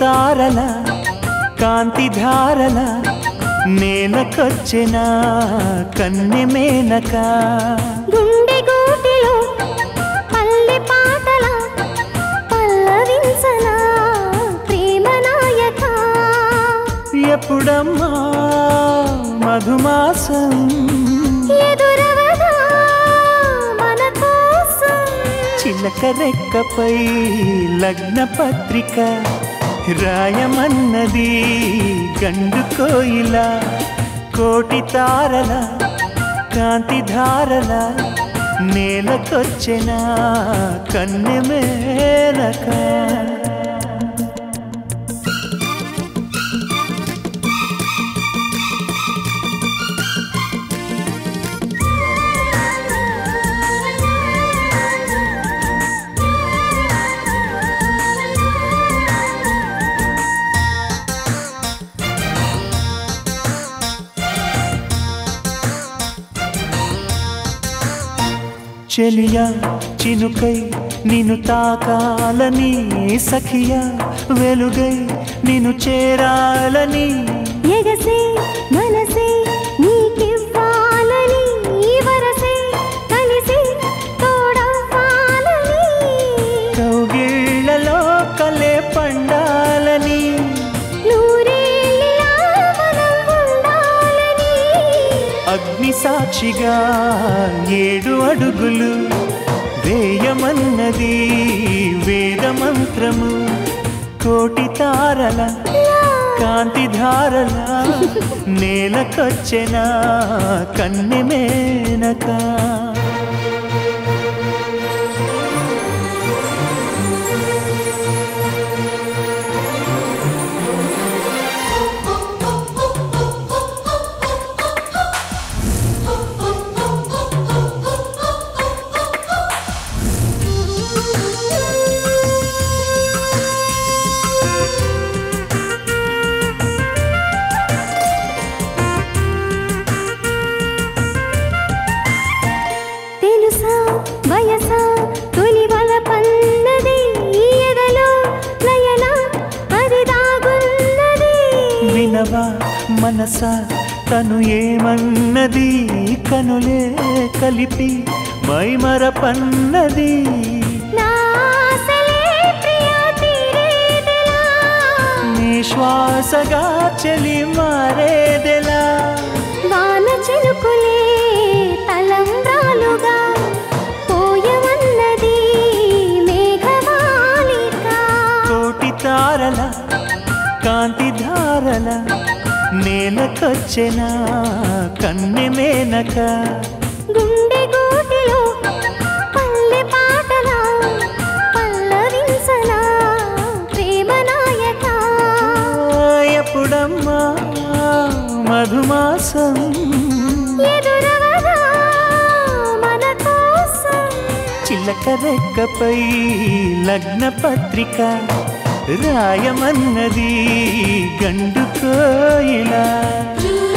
తారల కాంతి ధారల నేలకొచ్చిన కన్నె మేనక గుండె గూటిలో పల్లె పాటల పల్లవించన ప్రేమ నాయక ఎప్పుడమ్మా మధుమాసం ఎదురవదా మన కోసం చిలక రెక్కపై లగ్న పత్రిక రాయమన్నది గండు కోయిల కోటి తారల కాంతి ధారల నేలకొచ్చిన కన్నె మేనక చెలియా చినుకై నిన్ను తాకాలని సఖియా వెలుగై నిన్ను చేరాలని ఎగసే మనసే నీకివ్వాలని ఈ వరసే కలిసి తోడవ్వాలని కౌగిళ్లలో కలే పండాలని నూరేళ్ళిలా మనం ఉండాలని అగ్ని సాక్షిగా ఏడు అడుగులు వేయమన్నది వేద మంత్రము కోటి తారల కాంతి ధారల నేలకొచ్చిన కన్నె మేనక తెలుసా వయసా తొలి పన్నది ఈ ఎదలో నయన అది దాగున్నది వినవా మనస తను ఏమన్నది కనులే కలిపి మైమరపన్నది నా ఆశలే ప్రియా తీరేదెలా నీ శ్వాసగా చెలి మారేదెలా వాన చినుకులే తలంబ్రాలుగా పోయమన్నది మేఘమాలిక కోటి తారల కాంతి ధారల నేలకొచ్చిన కన్నె మేనక గుండె గూటిలో పల్లె పాటల పల్లవించన ప్రేమ నాయక ఎప్పుడమ్మా మధుమాసం ఎదురవదా మన కోసం చిలక రెక్కపై లగ్న పత్రిక రాయమన్నది గండు కోయిలా లా